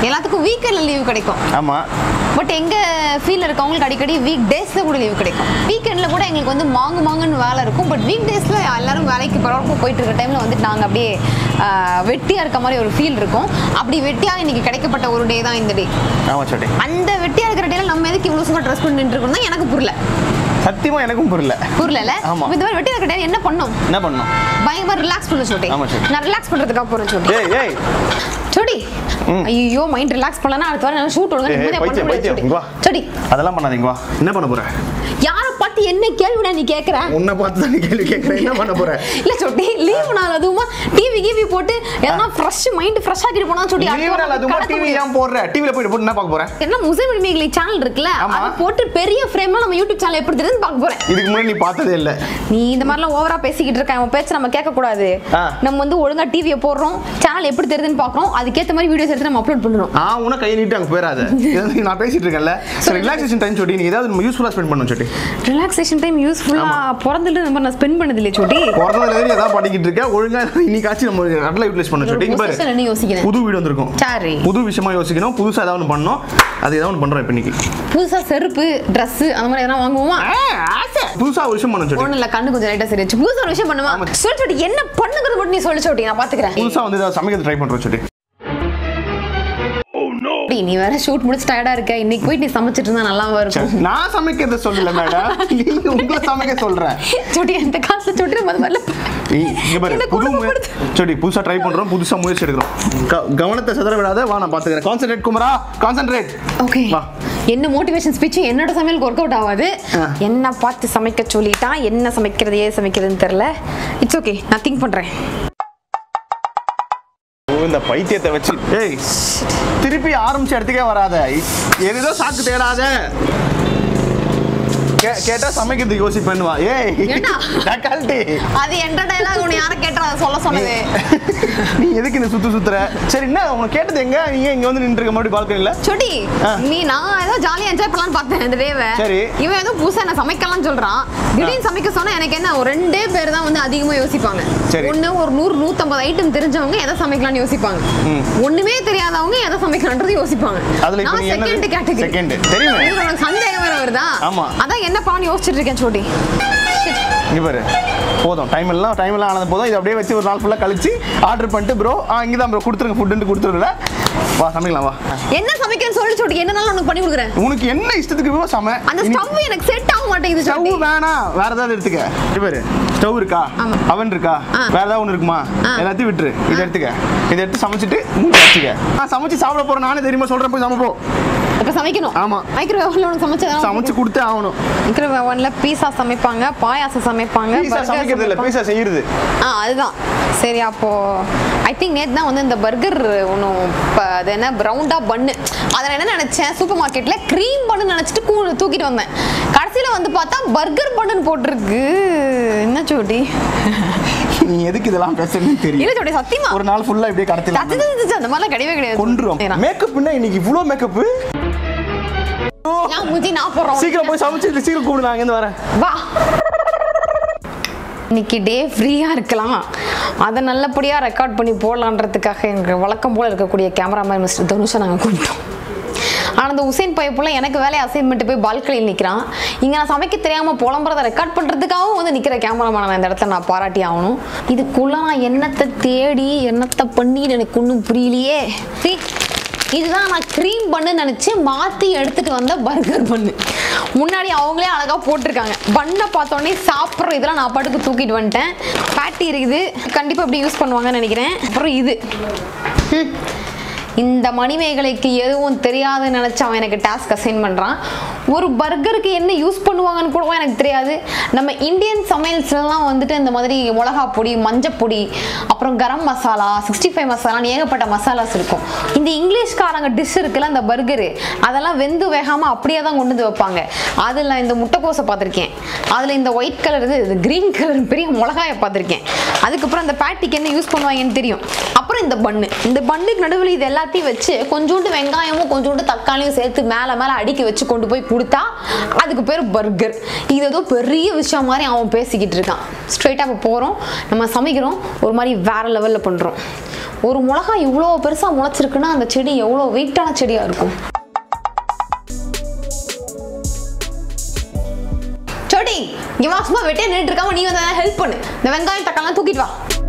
எல்லாத்துக்கும் வீக்கெண்ட்ல லீவ் கிடைக்கும் ஆமா பட் எங்க ஃபீல்ட்ல இருக்கவங்களுக்கு அடிக்கடி வீக் டேஸ்ல கூட லீவ் கிடைக்கும் வீக்கெண்ட்ல கூட எங்களுக்கு வந்து மாங்கு மாங்குன்னு வேலை இருக்கும் பட் வீக் டேஸ்ல எல்லாரும் வேலைக்கு பரவாயில்ல போயிட்டு இருக்க டைம்ல வந்துட்டு நாங்க அப்படியே ஆஹ், வெட்டியா இருக்க மாதிரி ஒரு ஃபீல் இருக்கும் அப்படி வெட்டியா இன்னைக்கு கிடைக்கப்பட்ட ஒரு டே தான் இந்த டே ஆமா சோட்டி அந்த வெட்டியா இருக்கிற டேல நம்ம எதுக்கு இவ்வளவு சும்மா ட்ரெஸ் பண்ணி நின்று இருக்கோம் எனக்கு புரியல சத்தியமா எனக்கும் புரியல புரியல ஆமா. இந்த மாதிரி வெட்டியா இருக்கிற டே என்ன பண்ணோம் என்ன பண்ணணும் பயங்கரமா ரிலாக்ஸ் பண்ண சொல்லி ஆமா, சரி. நான் ரிலாக்ஸ் பண்றதுக்காக போறேன் சொல்லி ஏய் ஏய் சொடி ஐயோ மைண்ட் ரிலாக்ஸ் பண்ணலனா அடுத்த வாரம் ஷூட் விடுங்க ஏய், நிம்மதியா பண்ண பைத்தியம், முடியாது பைத்தியம், இங்க வா. சொடி அதெல்லாம் பண்ணாதீங்க வா என்ன பண்ண போற யார பார்த்து என்ன கேள்விடா நீ கேக்குற உன்னை பார்த்து தான் நீ கேள்வி கேட்கறேன் என்ன பண்ண போற இல்ல சொட்டி லீவ் நாள் அதுவுமா டிவி கிவி போட்டு எதனா ஃப்ரெஷ் மைண்ட் ஃப்ரெஷ் ஆக்கிட்டு போனா சொட்டி அடுத்த லீவ் வாரம் நாள் அதுமா கடத்த டிவி முடியாது. ஏன் போடுற டிவில போயிட்டு போட்டு என்ன பார்க்க போற என்ன முஸ்லிம் விடுமிகளை சேனல் இருக்குல்ல ஆமா. அதை போட்டு பெரிய ஃப்ரேம்ல நம்ம யூடியூப் சேனல் எப்படி தெரியுதுன்னு பார்க்க போறேன் இதுக்கு முன்னாடி நீ பார்த்ததே இல்ல நீ இந்த மாதிரிலாம் ஓவரா பேசிக்கிட்டு இருக்க அவன் பேச்ச நம்ம கேட்க கூடாது ஆ. நம்ம வந்து ஒழுங்கா டிவியை போடுறோம் சேனல் எப்படி தெரியுதுன்னு பார்க்கறோம் அதுக்கேத்த மாதிரி வீடியோஸ் எடுத்து நம்ம அப்லோட் பண்றோம் ஆ உன கையை நீட்டு அங்க போயிடாத இது நான் பேசிட்டு இருக்கேன்ல சரி ரிலாக்ஸேஷன் டைம் சொல்லி நீ ஏதாவது நம்ம யூஸ்ஃபுல்லா ஸ்பெண்ட் பண்ணணும் சொல்லி ரிலாக்ஸேஷன் டைம் யூஸ்ஃபுல்லா பிறந்துட்டு நம்ம நான் ஸ்பெண்ட் பண்ணது இல்லையே சொட்டி பிறந்ததுல இருந்து ஏதாவது பண்ணிக்கிட்டு இருக்க ஒழுங்கா இன்னைக்காச்சும் நம்ம நல்லா யூட்டிலைஸ் பண்ண சொல்லி இங்க பாரு என்ன யோசிக்கிறேன் புது வீடு வந்திருக்கும் சரி புது விஷயமா யோசிக்கணும் புதுசா ஏதாவது ஒன்று பண்ணணும் அது ஏதாவது ஒன்று பண்றோம் இப்போ இன்னைக்கு புதுசா செருப்பு Dress அந்த மாதிரி எதனா வாங்குவோமா புதுசா ஒரு விஷயம் பண்ணணும் சொல்லி ஒண்ணு இல்ல கண்ணு கொஞ்சம் லைட்டா சரியாச்சு புதுசா ஒரு விஷயம் பண்ணுமா ஆமா. சொல்லி சொல்லி என்ன பண்ணுங்கிறது மட்டும் நீ சொல்லி சொல்லி நான் பாத்துக்கிறேன் புதுசா வந்து ஏதாவது சமைக்கிறது ட்ரை பண்றோம் சொல்லி அப்படி, நீ வேற ஷூட் முடிச்சு டயர்டா இருக்க இன்னைக்கு போயிட்டு நீ சமைச்சிட்டு இருந்தா நல்லா இருக்கும் சரி, நான் சமைக்கிறத சொல்லல மேடம் நீங்க உங்களை சமைக்க சொல்றேன் சொட்டி அந்த காசுல சொட்டி நம்ம அது மாதிரில ஏய், இங்க பாரு என்ன புது முய- கொடுமைப்படுத்து. சரி புதுசா ட்ரை பண்றோம் புதுசா முயற்சி எடுக்கிறோம் க- கவனத்தை சிதற விடாத வா நான் பாத்துக்கிறேன் கான்சென்ட்ரேட் குமரா கான்சென்ட்ரேட் ஓகே வா. என்ன மோட்டிவேஷன் ஸ்பீச் என்னோட சமையலுக்கு ஒர்க் அவுட் ஆகாது ஆ. என்ன பார்த்து சமைக்க சொல்லிட்டான் என்ன சமைக்கிறது ஏது சமைக்கிறதுன்னு தெரியல இட்ஸ் ஓகே நான் திங்க் பண்றேன் ஓ, இந்த பைத்தியத்தை வச்சு ஏய் திருப்பி ஆரம்பிச்ச இடத்துக்கே வராத ஏதோ சாக்கு தேடாத கே- கேட்டா சமைக்கிறதுக்கு யோசிப்பேன் வா ஏய் ஏண்டா? டக்கால்ட்டி அது என்ற டைலாக் உன்னை யாரை கேட்டா அதை சொல்ல சொன்னது நீ எதுக்கு இந்த சுத்து சுத்துற சரி என்ன உனக்கு கேட்டது எங்க நீங்க இங்க வந்து நின்று இருக்க மறுபடியும் பால்கனில சொடி ஆ. நீ நான் ஏதோ ஜாலியா என்ஜாய் பண்ணலாம்னு பார்த்தேன் இந்த டேவை சரி. இவன் ஏதோ புதுசா என்ன சமைக்கலாம்னு சொல்றான் திடீர்னு சமைக்க சொன்னா எனக்கு என்ன ஒரு ரெண்டே பேர் தான் வந்து அதிகமா யோசிப்பாங்க சரி. ஒண்ணு ஒரு நூறு நூத்தம்பது ஐட்டம் தெரிஞ்சவங்க எதை சமைக்கலாம்னு யோசிப்பாங்க ம். ஒண்ணுமே தெரியாதவங்க எதை சமைக்கலாம்ன்றது யோசிப்பாங்க அதுல இப்ப நான் நீ என்னது? Second category Second. தெரியுமே. உனக்கு சந்தேகம் வேற வருதா ஆமா. அதான் என்ன பண்ணு யோசிச்சுட்டு இருக்கேன் சோடி Shit. இங்க பாரு போதும் டைம் எல்லாம் டைம் எல்லாம் ஆனது போதும் இதை அப்படியே வச்சு ஒரு நாள் ஃபுல்லா கழிச்சு ஆர்டர் பண்ணிட்டு ப்ரோ ஆ இங்க தான் ப்ரோ கொடுத்துருங்க ஃபுட்டு கொடுத்துருல வா சமைக்கலாம் வா என்ன சமைக்கன்னு சொல்லி சோடி என்னனாலும் உனக்கு பண்ணி கொடுக்குறேன் உனக்கு என்ன இஷ்டத்துக்கு வேணுமோ சமை அந்த இனி- ஸ்டவ் எனக்கு செட் ஆக மாட்டேங்குது ஸ்டவ் சோடி வேணாம் வேற ஏதாவது எடுத்துக்க இங்க பாரு ஸ்டவ் இருக்கா ஆமா. அவன் இருக்கா ஆ. வேற ஏதாவது ஒன்று இருக்குமா ஆ. எல்லாத்தையும் விட்டுரு இதை எடுத்துக்க இதை எடுத்து சமைச்சிட்டு மூடி வச்சுக்க நான் சமைச்சு சாப்பிட போறேன் நானே தெரியுமா சொல்றேன் போய் சமைப்போம் இப்ப சமைக்கணும் ஆமா. மைக்ரோவேவ்ல உனக்கு சமைச்சதா சமைச்சு கொடுத்தே ஆகணும் மைக்ரோவேவ்ல பீஸா சமைப்பாங்க பாயாசம் சமைப்பாங்க பீஸா burger சமைக்கிறது இல்ல சமைப்பாங்க. பீஸா செய்யறது ஆ அதுதான் சரி அப்போ ஐ திங்க் நேத்து தான் வந்து இந்த பர்கர் ஒன்றும் இப்போ அது என்ன ப்ரௌண்டா பன்னு அதை நான் என்ன நினைச்சேன் சூப்பர் மார்க்கெட்ல க்ரீம் பண்ணு நினைச்சிட்டு கூ தூக்கிட்டு வந்தேன் கடைசியில வந்து பார்த்தா பர்கர் பண்ணுன்னு போட்டிருக்கு என்ன சோடி நீ எதுக்கு இதெல்லாம் பேசுறதுன்னு தெரியும் இல்ல சோடி சத்தியமா ஒரு நாள் ஃபுல்லா இப்படியே கடத்தலாம் சத்தி சத்தி சத்தி, அந்த மாதிரிலாம் கிடையவே கிடையாது கொன்றுவோம் ஏன்னா, மேக்கப்னா இன்னைக்கு இவ்வளோ மேக்கப் நான் மூஞ்சி நான் போடுறோம் சீக்கிரம் போய் சமைச்சு சீக்கிரம் கூப்பிடு நான் இருந்து வரேன் வா இன்னைக்கு டே ஃப்ரீயாக இருக்கலாம் அதை நல்லபடியாக ரெக்கார்ட் பண்ணி போடலான்றதுக்காக எங்கள் வழக்கம் போல் இருக்கக்கூடிய கேமராமேன் மிஸ்டர் தனுஷை நாங்கள் கூப்பிட்டோம் ஆனால் அந்த உசேன் பைப்புல எனக்கு வேலையை அசைன்மெண்ட் போய் பால்கனியில் நிற்கிறான் இங்கே நான் சமைக்க தெரியாமல் புலம்புறதை ரெக்கார்ட் பண்ணுறதுக்காகவும் வந்து நிற்கிற கேமராமேனை நான் இந்த இடத்துல நான் பாராட்டி ஆகணும் இதுக்குள்ள நான் என்னத்தை தேடி என்னத்தை பண்ணின்னு எனக்கு ஒன்றும் புரியலையே See, இதுதான் நான் க்ரீம் பண்ணு நினச்சி மாற்றி எடுத்துட்டு வந்த பர்கர் பண்ணு முன்னாடி அவங்களே அழகாக போட்டிருக்காங்க பண்ணை பார்த்தோன்னே சாப்பிட்ற இதெல்லாம் நான் பாட்டுக்கு தூக்கிட்டு வந்துட்டேன் பேட்டி இருக்குது கண்டிப்பாக இப்படி யூஸ் பண்ணுவாங்கன்னு நினைக்கிறேன் அப்புறம் இது ஹம். இந்த மணிமேகலைக்கு எதுவும் தெரியாதுன்னு நினச்சி அவன் எனக்கு டாஸ்க் அசைன் பண்ணுறான் ஒரு பர்கருக்கு என்ன யூஸ் பண்ணுவாங்கன்னு கூட எனக்கு தெரியாது நம்ம இந்தியன் சமையல்ஸ்லாம் வந்துட்டு இந்த மாதிரி மிளகா பொடி மஞ்சப்பொடி அப்புறம் கரம் மசாலா சிக்ஸ்டி ஃபைவ் மசாலான்னு ஏகப்பட்ட மசாலாஸ் இருக்கும் இந்த இங்கிலீஷ்காரங்க டிஷ் இருக்குல்ல அந்த பர்கரு அதெல்லாம் வெந்து வேகாமல் அப்படியே தான் கொண்டு வந்து வைப்பாங்க அதில் இந்த முட்டைக்கோஸை பார்த்துருக்கேன் அதில் இந்த ஒயிட் கலர் இது இது க்ரீன் கலர் பெரிய மிளகாயை பார்த்துருக்கேன் அதுக்கப்புறம் அந்த பேட்டிக்கு என்ன யூஸ் பண்ணுவாங்கன்னு தெரியும் அப்புறம் இந்த பன்னு இந்த பண்ணுக்கு நடுவில் இது எல்லாத்தையும் வச்சு கொஞ்சோண்டு வெங்காயமும் கொஞ்சோண்டு தக்காளியும் சேர்த்து மேலே மேலே அடுக்கி வச்சு கொண்டு போய் கொடுத்தா அதுக்கு பேர் பர்கர் இது ஏதோ பெரிய விஷயம் மாதிரி அவன் பேசிக்கிட்டு இருக்கான் ஸ்ட்ரைட்டாக இப்போ போகிறோம் நம்ம சமைக்கிறோம் ஒரு மாதிரி வேற லெவலில் பண்ணுறோம் ஒரு மிளகா இவ்வளோ பெருசா முளைச்சிருக்குன்னா அந்த செடி எவ்வளோ வெயிட்டான செடியா இருக்கும் சோடி இங்க வா சும்மா வெட்டியே நின்றுட்டு இருக்காம நீ வந்து ஹெல்ப் பண்ணு இந்த வெங்காயம் தக்காளிலாம் தூக்கிட்டு வா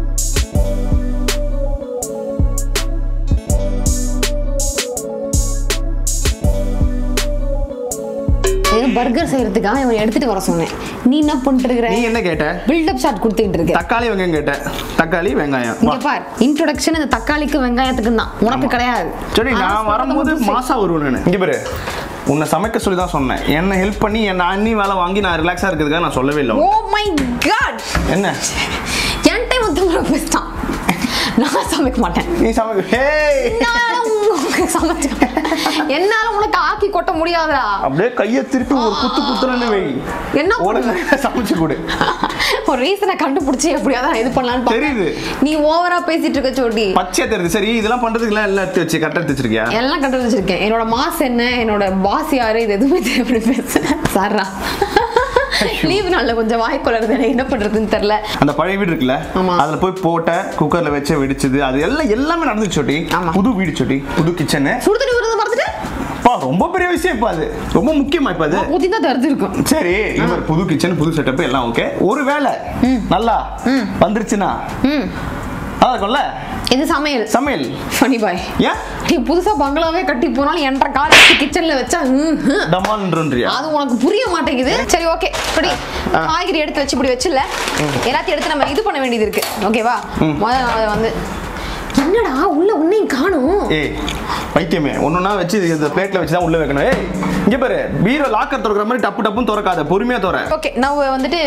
பர்கர் செய்யறதுக்காக இவன் எடுத்துட்டு வர சொன்னேன் நீ என்ன பண்ணிட்டு இருக்கிற நீ என்ன கேட்ட பில்டப் ஷாட் கொடுத்துக்கிட்டு இருக்க தக்காளி வெங்காயம் கேட்ட தக்காளி வெங்காயம் வா இங்க பார் இன்ட்ரோடக்ஷன் இந்த தக்காளிக்கு வெங்காயத்துக்கு தான் உனக்கு கிடையாது சரி ஆனா நான் சொல்றத வரும்போது மட்டும் செய். மாசா வருவேன் நான் இங்க பாரு உன்னை சமைக்க சொல்லி தான் சொன்னேன் என்ன ஹெல்ப் பண்ணி என்ன அண்ணி வேலை வாங்கி நான் ரிலாக்ஸா இருக்கிறதுக்காக நான் சொல்லவே இல்லை ஓ மை காட் என்ன என் டைம் வந்து பேசிட்டான் நான் சமைக்க மாட்டேன் நீ சமைக்க ஹேய் என்னால உனக்கு சமைச்சு என்னால உனக்கு ஆக்கி கொட்ட முடியாதுடா அப்படியே கையை திருப்பி ஒரு குத்து குத்துறன்னு வை என்ன உனக்கு சமைச்சு கொடு ஒரு ரீசனை கண்டுபிடிச்சி எப்படியாவது இது பண்ணலாம்னு பார்த்தேன். தெரியுது. நீ ஓவரா பேசிட்டு இருக்க சோடி பச்சையா தெரியுது சரி இதெல்லாம் பண்றதுக்குலாம் எல்லாம் எடுத்து வச்சு கரெக்டாக எடுத்து வச்சிருக்கியா எல்லாம் கண்டு வச்சிருக்கேன் என்னோட மாஸ் என்ன என்னோட பாஸ் யாரு இது எதுவுமே எப்படி பேசுறேன் சாரா லீவ் நாள்ல கொஞ்சம் வாய்க்குள்ளது எனக்கு என்ன பண்றதுன்னு தெரியல அந்த பழைய வீடு இருக்குல்ல ஆமா. அதுல போய் போட்ட குக்கர்ல வச்சு வெடிச்சது அது எல்லாம் எல்லாமே நடந்துச்சு சொட்டி ஆமா. புது வீடு சொட்டி புது கிச்சனு சுடு தண்ணி வருது மறந்துட்டு பா ரொம்ப பெரிய விஷயம் இப்ப அது ரொம்ப முக்கியமா இப்ப அது ஊத்தி தான் தருது இருக்கும் சரி இவர் புது கிச்சன் புது செட்டப் எல்லாம் ஓகே ஒரு வேலை நல்லா வந்துருச்சுன்னா ம் அதான் இருக்கும்ல இது சமையல் சமையல் ஃபனி பாய் ஏன் நீ புதுசா பங்களாவே கட்டி போனாலும் என்ற கால கிச்சன்ல வச்சா ம், ம். டமால்ன்றன்றியா அது உனக்கு புரிய மாட்டேங்குது சரி ஓகே இப்படி ஆ. காய்கறி எடுத்து வச்சு இப்படி வச்சுல எல்லாத்தையும் எடுத்து நம்ம இது பண்ண வேண்டியது இருக்கு ஓகேவா முதல்ல நான் அதை வந்து என்னடா உள்ள உன்னையும் காணும் ஏய் பைத்தியமே ஒண்ணுன்னா வச்சு இந்த பிளேட்ல வச்சு தான் உள்ள வைக்கணும் ஏய் இங்க பாரு பீரோ லாக்கர் திறக்கிற மாதிரி டப்பு டப்புன்னு திறக்காத பொறுமையா திற ஓகே நான் வந்துட்டு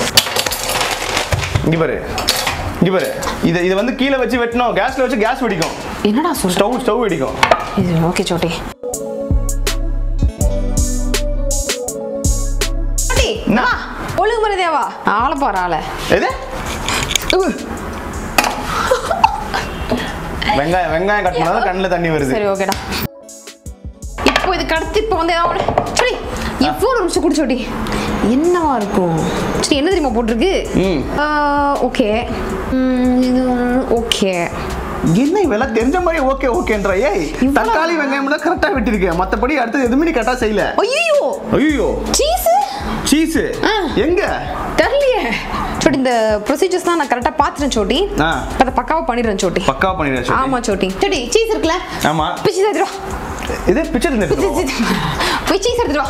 இங்க பாரு இங்க பாரு இதை இதை வந்து கீழே வச்சு வெட்டணும் கேஸ்ல வச்சு கேஸ் வெடிக்கும் என்னடா சொல்ற ஸ்டவ் ஸ்டவ் வெடிக்கும் இது ஓகே சோட்டி சோட்டி, என்ன? வா, ஒழுங்கு மரியாதையா ஆளை பாரு ஆளை எது வெங்காயம் வெங்காயம் கட் பண்ணாதான் கண்ணில் தண்ணி வருது சரி ஓகேடா இப்போ இது கடத்தி இப்போ வந்து ஏதாவது சரி எவ்வளோ நிமிஷம் குடி சோட்டி என்னவா இருக்கும் சரி என்ன தெரியுமா போட்டிருக்கு ம். ஓகே இது ஓகே என்ன இவெல்லாம் தெரிஞ்ச மாதிரி ஓகே ஓகேன்ற ஏய் இவ்வளவு- தக்காளி வெங்காயம் தான் கரெக்டா வெட்டிருக்கேன் மத்தபடி அடுத்து எதுவுமே நீ கரெக்டா செய்யல ஐயோ ஐயோ சீஸ் சீஸ் ஆ. எங்க தெரியலையே சோட்டி இந்த ப்ரொசீஜர்ஸ் தான் நான் கரெக்டாக பார்த்துட்டேன் சோட்டி ஆ. அதை பக்காவாக பண்ணிடுறேன் சோட்டி பக்காவா பண்ணிடுறேன் ஆமா சோட்டி சோட்டி சீஸ் இருக்குல்ல ஆமா போய் சீஸ் எடுத்துட்டு வா இது பிக்சர் போய் எடுத்து சீஸ் எடுத்துட்டு வா. போய் சீஸ் எடுத்துட்டு வா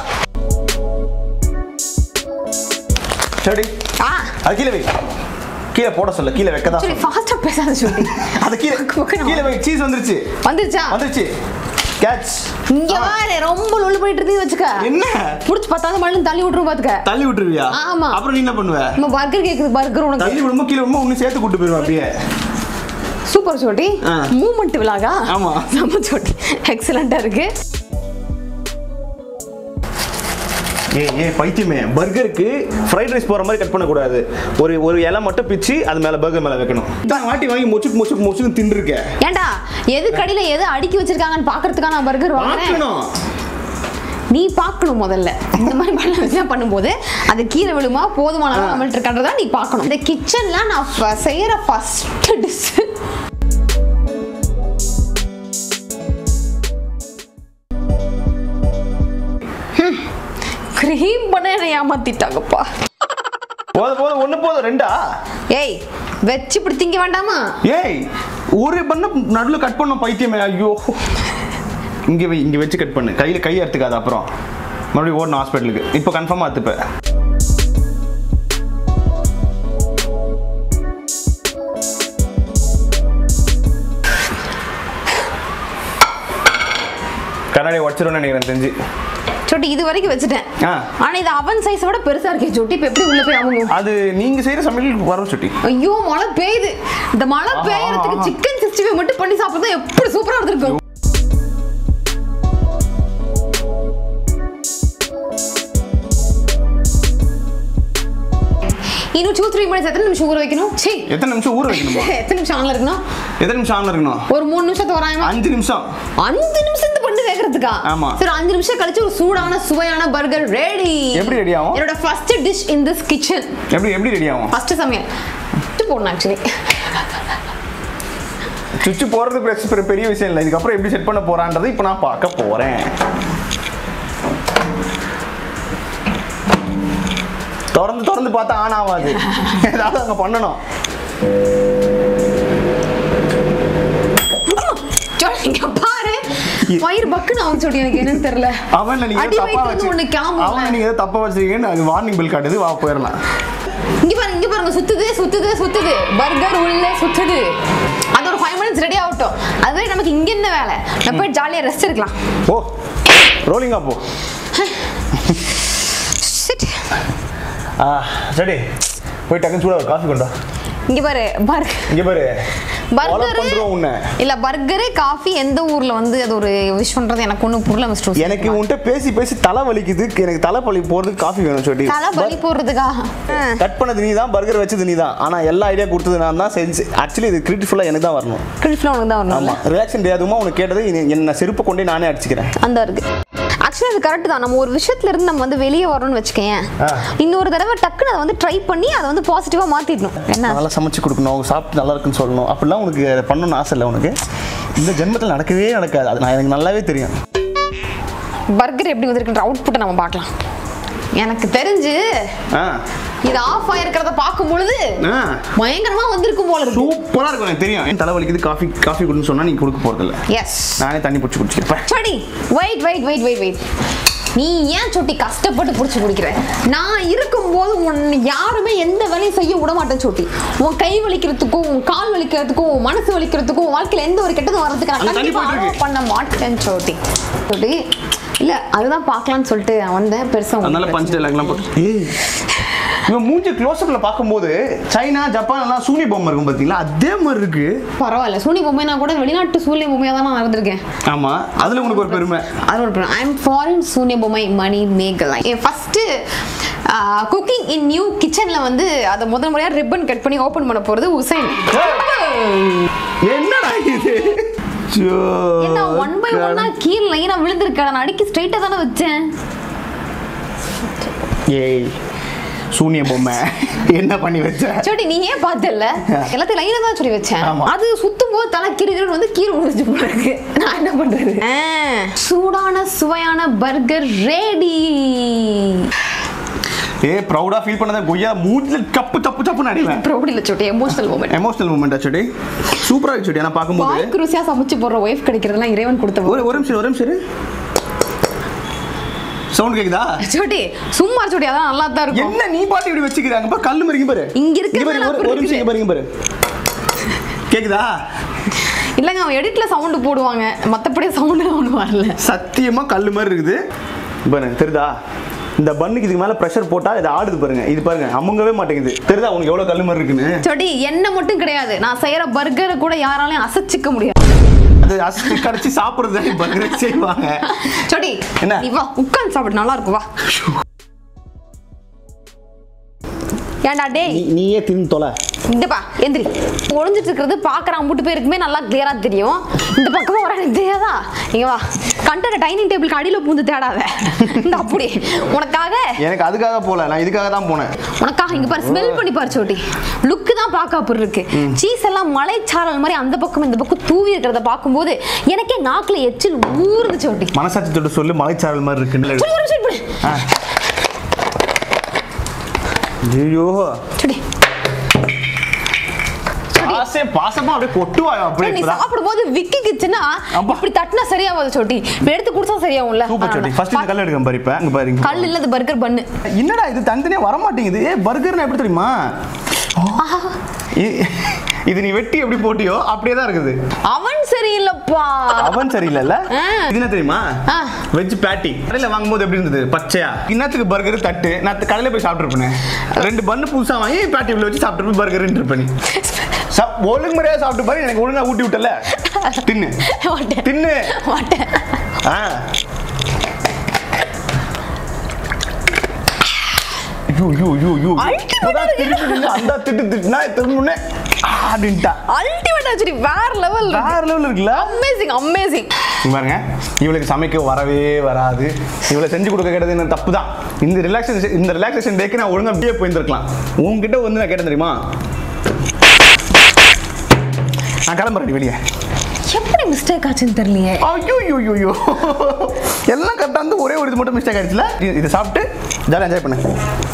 சரி ஆ அது கீழே வை கீழே போட சொல்ல கீழே வைக்கதா சரி சொல்லு. ஃபாஸ்ட்டாக பேசாத சோட்டி அது கீழே வைக்கணும். கீழே வை சீஸ் வந்துருச்சு வந்துருச்சா வந்துருச்சு கேட்ச் இங்க பாரு ரொம்ப லொல்லு பண்ணிட்டு இருந்து வச்சுக்க என்ன புடிச்சு பத்தாவது மழை தள்ளி விட்டுரும் பாத்துக்க தள்ளி விட்டுருவியா ஆமா. அப்புறம் நீ என்ன பண்ணுவ நம்ம பர்கர் கேக்குது பர்கர் உனக்கு தள்ளி விடுமோ கீழே விடுமோ ஒன்னு சேர்த்து கூட்டு போயிருவா அப்படியே சூப்பர் சோட்டி ஆ. மூமெண்ட் விழாகா ஆமா. செம்ம சோட்டி எக்ஸலண்டா இருக்கு ஏ ஏ பைத்தியமே பர்கருக்கு ஃப்ரைட் ரைஸ் போற மாதிரி கட் பண்ணக்கூடாது ஒரு ஒரு இலை மட்டும் பிச்சு அது மேல பர்கர் மேல வைக்கணும் தான் வாட்டி வாங்கி மொச்சுக்கு மொச்சுக்கு மொச்சுக்கு தின்றுருக்க ஏன்டா எது கடையில எது அடுக்கி வச்சிருக்காங்கன்னு பாக்குறதுக்காக நான் பர்கர் வாங்குறேன் பார்க்கணும் நீ பார்க்கணும் முதல்ல இந்த மாதிரி பண்ண விஷயம் பண்ணும்போது அது கீழே விழுமா போதுமான அளவு ஆ. நம்மள்ட்ட இருக்கின்றதா நீ பார்க்கணும் இந்த கிச்சன்ல நான் ஃப- செய்யற ஃபர்ஸ்ட் டிஷ் க்ரீம் பண்ண என்னை ஏமாத்திட்டாங்கப்பா போதும் போதும் ஒண்ணு போதும் ரெண்டா ஏய் வச்சு இப்படி திங்க வேண்டாமா ஏய் ஒரு பண்ண நடுவுல கட் பண்ண பைத்தியமே ஐயோ இங்க வை இங்க வச்சு கட் பண்ணு கையில கை அறுத்துக்காது அப்புறம் மறுபடியும் ஓடணும் ஹாஸ்பிட்டலுக்கு இப்போ கன்ஃபார்மா அத்துப்ப கண்ணாடி உடச்சிரும்னு நினைக்கிறேன் தெரிஞ்சு சொட்டி இது வரைக்கும் வச்சுட்டேன் ஆ. ஆனா இது அவன் சைஸை விட பெருசா இருக்கே சொட்டி இப்ப எப்படி உள்ள போய் அவங்க அது நீங்க செய்யற சமையல் வரும் சுட்டி ஐயோ மழை பெய்யுது இந்த மழை ஆஹா, பெய்யறதுக்கு ஆஹா. சிக்கன் சிக்ஸ்டி ஃபைவ் மட்டும் பண்ணி சாப்பிட்டா எப்படி சூப்பரா இருந்திருக்கும் இன்னும் டூ த்ரீ மினிட்ஸ் எத்தனை நிமிஷம் ஊற வைக்கணும் சீ எத்தனை நிமிஷம் ஊற வைக்கணுமா எத்தனை நிமிஷம் ஆன்ல இருக்கணும் எத்தனை நிமிஷம் ஆன்ல இருக்கணும் ஒரு மூணு நிமிஷம் தோராயமா அஞ்சு நிமிஷம் அஞ்சு நிமிஷத்து பண்ணி வைக்கிறதுக்கா ஆமா. சரி அஞ்சு நிமிஷம் கழிச்சு ஒரு சூடான சுவையான பர்கர் ரெடி எப்படி ready ஆகும்? என்னோட first dish in this kitchen எப்படி எப்படி ரெடி ஆகும் ஃபர்ஸ்ட் சமையல் இது போடணும் ஆக்சுவலி சுவிட்ச் போறது பெரிய- பெரிய- பெரிய விஷயம் இல்லை இதுக்கப்புறம் எப்படி செட் பண்ண போறான்றது இப்போ நான் பார்க்க போறேன் திறந்து திறந்து பார்த்தா ஆன் ஆகாது ஏதாவது அங்க பண்ணணும் சோடி, இங்க பாரு வயிறு பக்குன்னு அவன் சொல்லி எனக்கு என்னன்னு தெரியல அவன் நீங்க அடி ஏதோ தப்பா வயிற்றுல ஒண்ணு வச்சு கிளம்பும்ல. அவன் நீங்க ஏதோ தப்பா வச்சிருக்கீங்கன்னு அது வார்னிங் பில் காட்டுது வா போயிடலாம் இங்க பாருங்க இங்க பாருங்க சுத்துது சுத்துது சுத்துது பர்கர் உள்ள சுத்துது அது ஒரு ஃபைவ் மினிட்ஸ் ரெடி ஆகட்டும் அதுவே நமக்கு இங்க என்ன வேலை நம்ம போய் ஜாலியா ரெஸ்ட் எடுக்கலாம் ஓ ரோலிங்கா போ Shit. ஆ சரி போய் டக்குன்னு சூடா ஒரு காஃபி கொண்டா இங்க பாரு பர்கர் இங்க பாரு ஃபாலோ பர்கரு பண்றோம் உன்னை இல்ல பர்கரு காஃபி எந்த ஊர்ல வந்து அது ஒரு விஷயம்ன்றது எனக்கு ஒன்றும் புரியல மிஸ்டர் எனக்கு உன்கிட்ட பேசி பேசி தலை வலிக்குது எனக்கு தலை வலி போறதுக்கு காஃபி வேணும் சொல்லி தலை பலி போடுறதுக்காக கட் பண்ணது நீ தான் பர்கர் வச்சது நீ தான் ஆனா எல்லா ஐடியா கொடுத்தது நான் தான் செஞ்சு ஆக்சுவலி இது கிரிட்டிஃபுல்லா எனக்கு தான் வரணும் கிரிஃப்ல உனக்கு தான் வரணும்ல ஆமா ரியாக்ஷன் டே அதுமா உனக்கு கேட்டது இனி- என்ன செருப்பு கொண்டே நானே அடிச்சுக்கிறேன் அந்த இருக்கு ஆக்சுவலி அது கரெக்ட் தான் நம்ம ஒரு விஷயத்துல இருந்து நம்ம வந்து வெளியே வரணும்னு வச்சுக்கேன் ஆ. இன்னொரு தடவை டக்குன்னு அதை வந்து ட்ரை பண்ணி அதை வந்து பாசிட்டிவா மாத்திடணும் என்ன நல்லா சமைச்சு கொடுக்கணும் அவங்க சாப்பிட்டு நல்லா இருக்குன்னு சொல்லணும் அப்படிலாம் உனக்கு பண்ணணும்னு ஆசை இல்லை உனக்கு இந்த ஜென்மத்தில் நடக்கவே நடக்காது அது நான் எனக்கு நல்லாவே தெரியும் பர்கர் எப்படி வந்திருக்குன்ற அவுட்புட்டை நம்ம பார்க்கலாம் எனக்கு தெரிஞ்சு ஆ இது ஆஃப் ஆயிருக்கிறத பார்க்கும் பொழுது ஆ பயங்கரமா வந்திருக்கும் போல இருக்கு சூப்பரா இருக்கும் எனக்கு தெரியும் என் தலை வலிக்குது காஃபி காஃபி கொடுன்னு சொன்னா நீ கொடுக்க போறதில்ல எஸ் நானே தண்ணி பிடிச்சி குடிச்சிருப்பேன் சடி wait wait wait wait wait நீ ஏன் சொட்டி கஷ்டப்பட்டு பிடிச்சி குடிக்கிற நான் இருக்கும்போது உன்னை யாருமே எந்த வேலையும் செய்ய விட மாட்டேன் சொட்டி உன் கை வலிக்கிறதுக்கும் உன் கால் வலிக்கிறதுக்கும் உன் மனசு வலிக்கிறதுக்கும் உன் வாழ்க்கையில எந்த ஒரு கெட்டதும் வர்றதுக்கு நான் அங்க தண்ணி கண்டிப்பா போயிட்டு allow இருக்கு. பண்ண மாட்டேன் சொட்டி சொட்டி இல்ல அதுதான் பார்க்கலாம்னு சொல்லிட்டு நான் வந்தேன் பெருசா ஒண்ணும் அதனால பஞ்ச் டைலாக்லாம் போட்டு ஏய் இவன் மூஞ்சி க்ளோஸ்அப்ல பார்க்கும்போது சைனா ஜப்பான் எல்லாம் சூனி பொம்மை இருக்கும் பாத்தீங்களா அதே மாதிரி இருக்கு பரவாயில்ல சூனி பொம்மை நான் கூட வெளிநாட்டு சூனிய பொம்மையா தான் நான் இருந்திருக்கேன் ஆமா அதுல உனக்கு ஒரு பெருமை அது ஒரு ஐ எம் ஃபாரின் சூனிய பொம்மை மணி மேகலை என் ஃபஸ்ட்டு குக்கிங் இன் நியூ கிச்சனில் வந்து அதை முதல் முறையாக ரிப்பன் கட் பண்ணி ஓப்பன் பண்ண போகிறது உசைன் என்னடா இது ஐயோ, என்ன ஒன் பை ஒன்னா கீழே லைனாக விழுந்திருக்கா நான் அடிக்கி ஸ்ட்ரைட்டாக தானே வச்சேன் ஏய் சூனிய பொம்மை என்ன பண்ணி வச்ச சோட்டி நீ ஏன் பார்த்தல எல்லாத்தையும் லைனாக தான் சொல்லி வச்சேன் ஆமா. அது சுத்தும் போது தலை கீழே வந்து கீழே விழுந்து போல இருக்கு நான் என்ன பண்றது ஆ, சூடான சுவையான பர்கர் ரெடி ஏ ப்ரௌடா ஃபீல் பண்ணத கொய்யா மூஞ்சில கப்பு தப்பு தப்பு நடிவேன் ப்ரௌட் இல்லை சோட்டி எமோஷனல் மூமெண்ட் எமோஷனல் மூமெண்ட் ஆச்சுடி சூப்பரா இருக்கு நான் பார்க்கும்போது வாய்க்கு ருசியா சமைச்சு போடுற ஒய்ஃப் கிடைக்கிறதெல்லாம் இறைவன் கொடுத்த ஒரு ஒரு நிமிஷம் ஒரு நிமிஷம் சவுண்ட் கேக்குதா சோட்டி சும்மா சோட்டி அதான் நல்லா தான் இருக்கும் என்ன நீ பாட்டு இப்படி வச்சுக்கிறாங்க பா கல்லு மாதிரி இங்க பாரு இங்க இருக்கிறது பாரு, நான் ஒரு- ஒரு நிமிஷம் இங்க பாரு இங்க பாரு கேக்குதா இல்லங்க அவன் எடிட்ல சவுண்ட் போடுவாங்க மத்தபடி சவுண்ட் ஒண்ணு வரல சத்தியமா கல்லு மாதிரி இருக்குது பாருங்க தெரியுதா இந்த பண்ணுக்கு இதுக்கு மேல ப்ரெஷர் போட்டா இது ஆடுது பாருங்க இது பாருங்க அமுங்கவே மாட்டேங்குது தெரியுதா உனக்கு எவ்வளவு கல்லு மாதிரி இருக்குன்னு சோட்டி என்ன மட்டும் கிடையாது நான் செய்யற பர்கரை கூட யாராலையும் அசைச்சிக்க முடியாது அது அசிச்சு கடிச்சு சாப்பிடுறது தான் பர்கர் செய்வாங்க சோட்டி என்ன? நீ வா உட்கார்ந்து சாப்பிடு நல்லா இருக்கும் வா ஏன்டா டேய் நீ நீயே தின்னு தொலை இந்தப்பா எந்திரி ஒளிஞ்சிட்டு இருக்கிறது பார்க்குற அம்புட்டு பேருக்குமே நல்லா கிளியரா தெரியும் இந்த பக்கமா வர எனக்கு தெரியாதா இங்க வா கண்டன டைனிங் டேபிளுக்கு அடியில பூந்து தேடாத இந்த அப்படி உனக்காக எனக்கு அதுக்காக போல நான் இதுக்காக தான் போனேன் உனக்காக இங்க பாரு ஸ்மெல் பண்ணி பாரு சோட்டி லுக்கு தான் பார்க்க அப்படி இருக்கு சீஸ் எல்லாம் மலைச்சாரல் மாதிரி அந்த பக்கம் இந்த பக்கம் தூவி இருக்கிறத பார்க்கும்போது எனக்கே நாக்குல எச்சில் ஊறுது சோட்டி மனசாட்சி தொட்டு சொல்லு மலைச்சாரல் மாதிரி இருக்குன்னு சொல்லி ஒரு நிமிஷம் wait பண்ணு. ஐயோ சோட்டி ஆசை பாசமா அப்படியே கொட்டுவாயோ அப்படியே நீ இப்பதான் சாப்பிடும்போது விக்கி கிச்சுன்னா அப்பா. இப்படி தட்டினா சரியாவாது சோட்டி இப்ப எடுத்து குடிச்சா சரியாகும்ல சூப்பர் சோட்டி ஃபர்ஸ்ட் இந்த கல் எடுக்க பாரு இப்ப இங்க பாரு இங்க. கல் இல்லது பர்கர் பண்ணு என்னடா இது தனித்தனியா வர மாட்டேங்குது ஏ பர்கர்னா எப்படி தெரியுமா இ- இது நீ வெட்டி எப்படி போட்டியோ அப்படியே தான் இருக்குது அவன் சரியில்லப்பா அவன் சரியில்லைல்ல ஆ. இது என்ன தெரியுமா ஆ. வெஜ் பேட்டி கடையில வாங்கும்போது எப்படி இருந்தது பச்சையா இன்னத்துக்கு பர்கர் தட்டு நான் த- கடையில போய் சாப்பிட்டுருப்பேன் ரெண்டு பண்ணு புதுசா வாங்கி பேட்டி உள்ள வச்சு சாப்பிட்டு பர்கர் இருப்பேன் ஒழுங்கு முறையா சாப்பிட்டு பாரு எனக்கு ஒழுங்கா ஊட்டி விட்டல தின்னு மாட்டேன் தின்னு மாட்டேன் ஆ ஐயோ ஐயோ ஐயோ ஐயோ Ultimate இப்பதான் திருப்பி நின்னு அந்த திட்டு திட்டுனா திரும்புனே அப்படின்ட்டா அல்டிமேட் ஆக்சுவலி வேற லெவல் வேற லெவல் இருக்குல்ல அமேசிங் அமேசிங் இங்க பாருங்க இவளுக்கு சமைக்க வரவே வராது இவளை செஞ்சு கொடுக்க கேட்டது என்ன தப்பு தான் இந்த ரிலாக்ஸேஷன் இந்த ரிலாக்ஸேஷன் டேக்கு நான் ஒழுங்கா அப்படியே போயிருந்திருக்கலாம் உன்கிட்ட வந்து நான் கேட்டேன் தெரியுமா நான் கிளம்புறேன் வெளியே எப்படி மிஸ்டேக் ஆச்சுன்னு தெரியலையே ஐயோ ஐயோ ஐயோ, ஐயோ எல்லாம் கரெக்டாக வந்து ஒரே ஒரு இது மட்டும் மிஸ்டேக் ஆயிடுச்சுல இது- இதை சாப்பிட்டு ஜாலியாக என்ஜாய் பண்ணு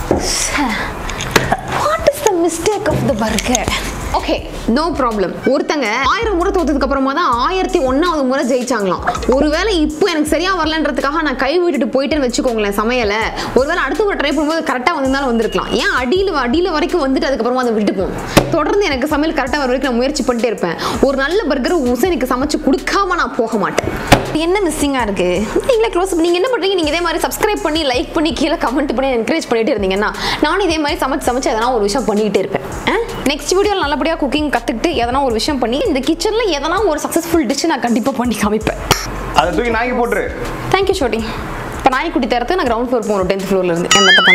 what is the mistake of the burger okay no problem ஒருத்தங்க ஆயிரம் முறை தோத்ததுக்கு அப்புறமா தான் ஆயிரத்தி ஒன்னாவது முறை ஜெயிச்சாங்களாம் ஒருவேளை இப்போ எனக்கு சரியா வரலன்றதுக்காக நான் கை விட்டுட்டு போயிட்டேன்னு வச்சுக்கோங்களேன் சமையல ஒருவேளை அடுத்த ஒரு ட்ரை பண்ணும்போது கரெக்டாக வந்திருந்தாலும் வந்திருக்கலாம் ஏன் அடியில் அடியில் வரைக்கும் வந்துட்டு அதுக்கப்புறமா அதை விட்டு போகும் தொடர்ந்து எனக்கு சமையல் கரெக்டாக வர வரைக்கும் நான் முயற்சி பண்ணிட்டே இருப்பேன் ஒரு நல்ல பர்கர் உசைனுக்கு சமைச்சு கொடுக்காம நான் போக மாட்டேன் என்ன மிஸ்ஸிங்காக இருக்கு நீங்களே க்ளோஸ் நீங்கள் என்ன பண்ணுறீங்க நீங்கள் இதே மாதிரி சப்ஸ்கிரைப் பண்ணி லைக் பண்ணி கீழே கமெண்ட் பண்ணி என்கரேஜ் பண்ணிட்டு இருந்தீங்கன்னா நானும் இதே மாதிரி சமைச்சு சமைச்சு எதனா ஒரு விஷயம் பண்ணிக்கிட்டே இருப்பேன் நெக்ஸ்ட் வீடியோவில் நல்லபடியாக குக்கிங் கற்றுக்கிட்டு எதனா ஒரு விஷயம் பண்ணி இந்த கிச்சனில் எதனா ஒரு சக்ஸஸ்ஃபுல் டிஷ் நான் கண்டிப்பாக பண்ணி காமிப்பேன் அதை தூக்கி நாய்க்கு போட்டுரு தேங்க்யூ ஷோட்டி இப்போ நாய்க்குட்டி தரத்து நான் கிரவுண்ட் ஃப்ளோர் போகணும் டென்த் ஃப்ளோர்லேருந்து என்னத்தை பண்ண